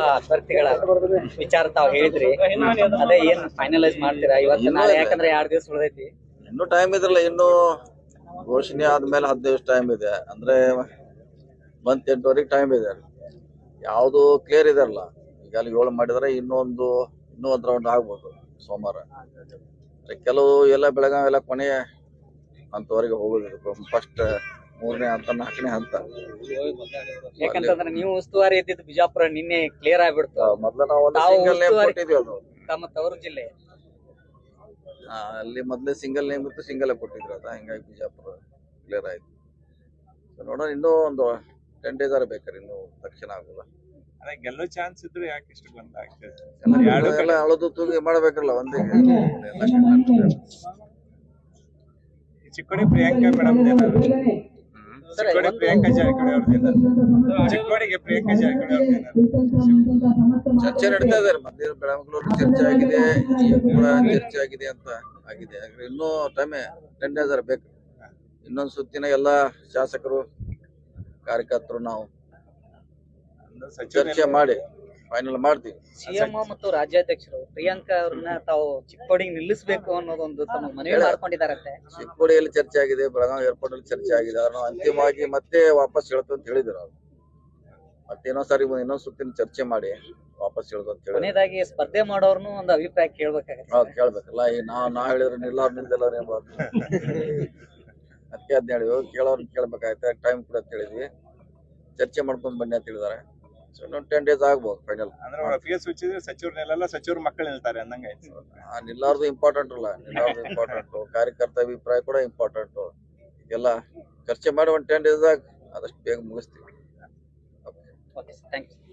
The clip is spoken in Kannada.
ಅಭ್ಯರ್ಥಿಗಳ ವಿಚಾರ ತಾವ್ ಹೇಳಿದ್ರಿ ಅದೇ ಏನ್ ಫೈನಲೈಸ್ ಮಾಡ್ತೀರಾ ಇವತ್ತು ನಾಳೆ ಯಾಕಂದ್ರೆ ಎರಡ್ ದಿವಸ ಉಳಿದೈತಿ ಇನ್ನೂ ಟೈಮ್ ಇದ್ರಲ್ಲ ಇನ್ನು ಘೋಷಣೆ ಆದ್ಮೇಲೆ ಹತ್ತು ದಿವಸ ಟೈಮ್ ಇದೆ ಅಂದ್ರೆ ಮಂತ್ ಎಂಟುವರೆಗೆ ಟೈಮ್ ಇದೆ ಯಾವುದು ಕ್ಲಿಯರ್ ಇದೆಲ್ಲ ಈಗ ಅಲ್ಲಿ ಏಳು ಮಾಡಿದ್ರೆ ಇನ್ನೊಂದು ಇನ್ನೂ ಒಂದು ರೌಂಡ್ ಆಗ್ಬೋದು ಸೋಮವಾರ ಮತ್ತೆ ಕೆಲವು ಎಲ್ಲ ಬೆಳಗಾವಿ ಎಲ್ಲ ಕೊನೆಯ ಹಂತವರೆಗೆ ಹೋಗೋದು ಫಸ್ಟ್ ಮೂರನೇ ಹಂತ ನಾಲ್ಕನೇ ಹಂತ ಯಾಕಂತಂದ್ರೆ ನೀವು ಉಸ್ತುವಾರಿ ಇದ್ದಿದ್ದು ಬಿಜಾಪುರ ನಿನ್ನೆ ಕ್ಲಿಯರ್ ಆಗ್ಬಿಡ್ತು ಮೊದ್ಲು ನಾವು ಒಂದು ತಾವು ಸಿಂಗಲ್ ನೇಮ್ ಉಸ್ತುವಾರಿ- ಕೊಟ್ಟಿದ್ವಿ ಅದು ತಮ್ಮ ತವರು ಜಿಲ್ಲೆ ಆ, ಅಲ್ಲಿ ಮೊದ್ಲೇ ಸಿಂಗಲ್ ನೇಮ್ ಇತ್ತು ಸಿಂಗಲ್ ಕೊಟ್ಟಿದ್ರು ಅದ ಹಿಂಗಾಗಿ ಬಿಜಾಪುರ ಕ್ಲಿಯರ್ ಆಯ್ತು So ನೋಡೋಣ ಇನ್ನೂ ಒಂದು ಟೆನ್ ಡೇಸ್ ಆರ ಬೇಕಾರೆ ಇನ್ನು ತಕ್ಷಣ ಆಗೋಲ್ಲ ಅದೇ ಗೆಲ್ಲೋ ಚಾನ್ಸ್ ಇದ್ರು ಯಾಕೆ ಇಷ್ಟು ಗೊಂದಲ ಆಗ್ತದೆ ಎಲ್ಲ ಎರಡು ಎಲ್ಲ ಕಡೆ ಅಳದು ತೂಗಿ ಮಾಡ್ಬೇಕಲ್ಲ ಒಂದೇ ಈ ಚಿಕ್ಕೋಡಿ ಪ್ರಿಯಾಂಕಾ ಮೇಡಮ್ ಚಿಕ್ಕೋಡಿ ಪ್ರಿಯಾಂಕಾ ಜಾರಕಿಹೊಳಿ ಅವ್ರದ್ದು ಚಿಕ್ಕೋಡಿಗೆ ಪ್ರಿಯಾಂಕಾ ಜಾರಕಿಹೊಳಿ ಅವ್ರದ್ದು ಚರ್ಚೆ ನಡೀತಾ ಇದಾರೆ ಮೊದಲೇ ಬೆಳಮಗಳೂರು ಚರ್ಚೆ ಆಗಿದೆ ಈಗ ಕೂಡ ಚರ್ಚೆ ಆಗಿದೆ ಅಂತ ಆಗಿದೆ ಹಾಗಾದ್ರೆ ಇನ್ನೂ ಟೈಮೇ ಟೆನ್ ಡೇಸ್ ಆರ ಬೇಕು ಇನ್ನೊಂದು ಸುತ್ತಿನ ಎಲ್ಲ ಶಾಸಕರು ಕಾರ್ಯಕರ್ತರು ನಾವು ಚರ್ಚೆ ಮಾಡಿ ಫೈನಲ್ ಮಾಡ್ತೀವಿ ಸಿಎಂ ಮತ್ತು ರಾಜ್ಯಾಧ್ಯಕ್ಷರು ಪ್ರಿಯಾಂಕಾ ಅವ್ರನ್ನ ತಾವು ಚಿಕ್ಕೋಡಿಗೆ ನಿಲ್ಲಿಸಬೇಕು ಅನ್ನೋದೊಂದು ತಮ್ಮ ಮನವಿ ಮಾಡ್ಕೊಂಡಿದಾರಂತೆ ಚಿಕ್ಕೋಡಿಯಲ್ಲಿ ಚರ್ಚೆ ಆಗಿದೆ ಬೆಳಗಾವಿ ಏರ್ಪೋರ್ಟ್ ಅಲ್ಲಿ ಚರ್ಚೆ ಆಗಿದೆ ಅದನ್ನು ಅಂತಿಮವಾಗಿ ಮತ್ತೆ ವಾಪಸ್ ಹೇಳ್ತು ಅಂತ ಹೇಳಿದ್ರು ಅವ್ರು ಮತ್ತೆ ಇನ್ನೊಂದ್ ಸಾರಿ ಇನ್ನೊಂದ್ ಸುತ್ತಿನ ಚರ್ಚೆ ಮಾಡಿ ವಾಪಸ್ ಹೇಳ್ದು ಅಂತ ಹೇಳಿ ಕೊನೆಯದಾಗಿ ಸ್ಪರ್ಧೆ ಮಾಡೋರ್ನು ಒಂದು ಅಭಿಪ್ರಾಯ ಕೇಳ್ಬೇಕಾಗತ್ತೆ ಹೌದು ಕೇಳ್ಬೇಕಲ್ಲ ಈ ನಾವ್ ನಾ ಹೇಳಿದ್ರೆ ನಿಲ್ಲ ನಿಲ್ದಿಲ್ಲ ಏನ್ ಮಾಡೋದು ಅದಕ್ಕೆ ಅದ್ನ ಹೇಳಿದ್ವಿ ಕೇಳೋರ್ನ ಕೇಳ್ಬೇಕಾಯ್ತು ಟೈಮ್ ಕೂಡ ಅಂತ ಹೇಳಿದ್ವಿ ಚರ್ಚೆ ಮಾಡ್ಕೊಂಡ್ ಬನ್ನಿ ಅಂತ ಹೇಳಿದಾರೆ ಸೊ ಇನ್ನೊಂದು ಟೆನ್ ಡೇಸ್ ಆಗ್ಬೋದು ಫೈನಲ್ ಅಂದ್ರೆ ಅವ್ರ ಫೇಸ್ ಹುಚ್ಚಿದ್ರೆ ಸಚಿವರು ನಿಲ್ಲಲ್ಲ ಸಚಿವರು ಮಕ್ಕಳು ನಿಲ್ತಾರೆ ಅಂದಂಗ ಆಯ್ತು ಆ ನಿಲ್ಲಾರ್ದು ಇಂಪಾರ್ಟೆಂಟ್ ಅಲ್ಲ ನಿಲ್ಲಾರ್ದು ಇಂಪಾರ್ಟೆಂಟ್ ಕಾರ್ಯಕರ್ತ ಅಭಿಪ್ರಾಯ ಕೂಡ ಇಂಪಾರ್ಟೆಂಟ್ ಇದೆಲ್ಲ ಚರ್ಚೆ ಮಾಡಿ ಒಂದು ಟೆನ್ ಡೇಸ್ ಆಗ ಆದಷ್ಟು ಬೇಗ ಮುಗಿಸ್ತೀವಿ ಓಕೆ ಥ್ಯಾಂಕ್ ಯು